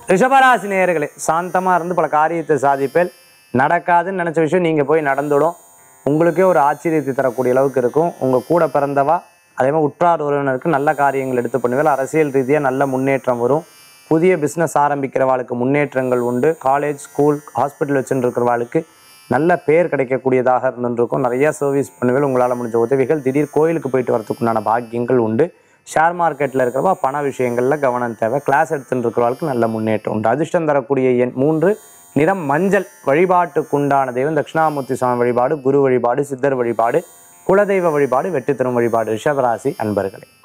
ரிஷபராசி நேயர்களே சாந்தமாக இருந்து பல காரியத்தை சாதிப்பேன் நடக்காதுன்னு நினச்ச விஷயம் நீங்கள் போய் நடந்துடும் உங்களுக்கே ஒரு ஆச்சரியத்தை தரக்கூடிய அளவுக்கு இருக்கும் உங்கள் கூட பிறந்தவா அதே மாதிரி உற்றார் உறவினருக்கு நல்ல காரியங்கள் எடுத்து பண்ணுவேன் அரசியல் ரீதியாக நல்ல முன்னேற்றம் வரும் புதிய பிஸ்னஸ் ஆரம்பிக்கிறவாளுக்கு முன்னேற்றங்கள் உண்டு காலேஜ் ஸ்கூல் ஹாஸ்பிட்டல் வச்சுட்டு இருக்கிறவாளுக்கு நல்ல பேர் கிடைக்கக்கூடியதாக இருந்துருக்கும் நிறைய சர்வீஸ் பண்ணுவேன் உங்களால் முடிஞ்ச உதவிகள் திடீர் கோயிலுக்கு போயிட்டு வரதுக்குண்டான பாக்கியங்கள் உண்டு ஷேர் மார்க்கெட்டில் இருக்கிறவா பண விஷயங்களில் கவனம் தேவை கிளாஸ் எடுத்துட்டு இருக்கிறவளுக்கு நல்ல முன்னேற்றம் உண்டு அதிர்ஷ்டம் தரக்கூடிய எண் மூன்று நிறம் மஞ்சள் வழிபாட்டுக்குண்டான தெய்வம் தட்சிணாமூர்த்தி சுவாமி வழிபாடு குரு வழிபாடு சித்தர் வழிபாடு குலதெய்வ வழிபாடு வெற்றி தரும் வழிபாடு ரிஷபராசி அன்பர்களே